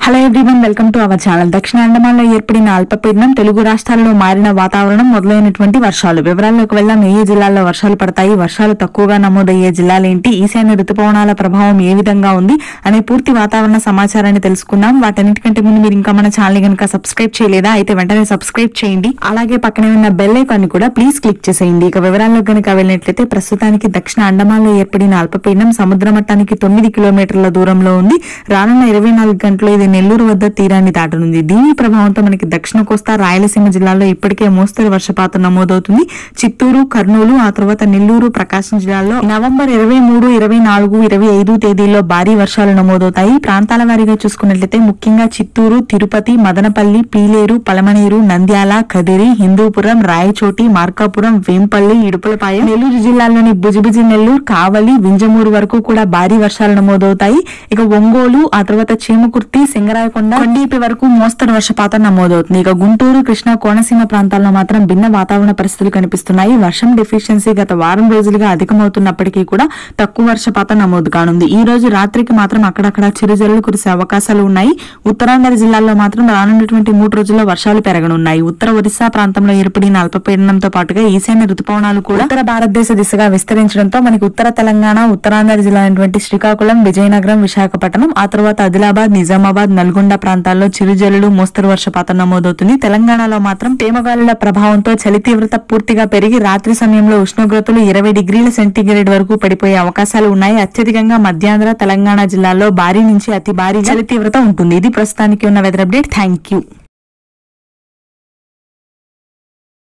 hello everyone welcome to our channel దక్షిణ అండమాన్లో ఏర్పడిన అల్పపీడనం తెలుగు రాష్ట్రాలలో మారిన వాతావరణం మొదలైనటువంటి వర్షాలు వివరాల్లోకి వెళ్దాం ఏ ఏ జిల్లాల్లో వర్షాలు పడతాయి వర్షాలు తక్కువగా నమోదయ్యే జిల్లాలేంటి ఈశాన్య ఋతుపవనాల ప్రభావం ఏ విధంగా ఉంది అనే పూర్తి వాతావరణ సమాచారాన్ని తెలుసుకుందాం వాటన్నిటికంటే ముందు మీరు ఇంకా మన ఛానల్ కనుక సబ్స్క్రైబ్ చేయలేదా అయితే వెంటనే సబ్స్క్రైబ్ చేయండి అలాగే పక్కనే ఉన్న బెల్ ఐకాన్ కూడా ప్లీజ్ క్లిక్ చేసేయండి ఇక వివరాల్లో కనుక వెళ్ళినట్లయితే ప్రస్తుతానికి దక్షిణ అండమాన్లో ఏర్పడిన అల్పపీడనం సముద్ర మట్టానికి తొమ్మిది కిలోమీటర్ల దూరంలో ఉంది రానున్న ఇరవై నాలుగు గంటలు ఇది నెల్లూరు వద్ద తీరాన్ని దాటనుంది దీని ప్రభావంతో మనకి దక్షిణ కోస్తా రాయలసీమ జిల్లాల్లో ఇప్పటికే మోస్తరు వర్షపాతం నమోదవుతుంది చిత్తూరు కర్నూలు ఆ తర్వాత నెల్లూరు ప్రకాశం జిల్లాల్లో నవంబర్ ఇరవై మూడు ఇరవై నాలుగు ఇరవై ఐదు తేదీల్లో భారీ వర్షాలు నమోదవుతాయి ప్రాంతాల వారీగా చూసుకున్నట్లయితే ముఖ్యంగా చిత్తూరు తిరుపతి మదనపల్లి పీలేరు పలమనేరు నంద్యాల కదిరి హిందూపురం రాయచోటి మార్కాపురం వేంపల్లి ఇడుపులపాయ నెల్లూరు జిల్లాలోని బుజిబుజి నెల్లూరు కావలి వింజమూరు వరకు కూడా భారీ వర్షాలు నమోదవుతాయి ఇక ఒంగోలు ఆ తర్వాత చీమకుర్తి సింగరాయకొండ కొండీపి వరకు మోస్తరు వర్షపాతం నమోదవుతుంది ఇక గుంటూరు కృష్ణా కోనసీమ ప్రాంతాల్లో మాత్రం భిన్న వాతావరణ పరిస్థితులు కనిపిస్తున్నాయి వర్షం డెఫిషియన్సీ గత వారం రోజులుగా అధికమవుతున్నప్పటికీ కూడా తక్కువ వర్షపాతం నమోదు కానుంది ఈ రోజు రాత్రికి మాత్రం అక్కడక్కడ చిరుజల్లు కురిసే అవకాశాలు ఉన్నాయి ఉత్తరాంధ్ర జిల్లాల్లో మాత్రం రానున్నటువంటి మూడు రోజుల్లో వర్షాలు పెరగనున్నాయి ఉత్తర ఒరిస్సా ప్రాంతంలో ఏర్పడిన అల్పపీడనంతో పాటుగా ఈశాన్య ఋతుపవనాలు కూడా ఉత్తర భారతదేశ దిశగా విస్తరించడంతో మనకి ఉత్తర తెలంగాణ ఉత్తరాంధ్ర జిల్లా అయినటువంటి శ్రీకాకుళం విజయనగరం విశాఖపట్నం ఆ తర్వాత ఆదిలాబాద్ నిజామాబాద్ నల్గొండ ప్రాంతాల్లో చిరుజల్లులు మోస్తరు వర్షపాతం నమోదవుతుంది తెలంగాణలో మాత్రం తేమగాలుల ప్రభావంతో చలి తీవ్రత పూర్తిగా పెరిగి రాత్రి సమయంలో ఉష్ణోగ్రతలు ఇరవై డిగ్రీల సెంటీగ్రేడ్ వరకు పడిపోయే అవకాశాలు ఉన్నాయి అత్యధికంగా మధ్యాంధ్ర తెలంగాణ జిల్లాల్లో భారీ నుంచి అతి భారీ చలి తీవ్రత ఉంటుంది ఇది ప్రస్తుతానికి ఉన్న వెదర్ అప్డేట్ థ్యాంక్ యూ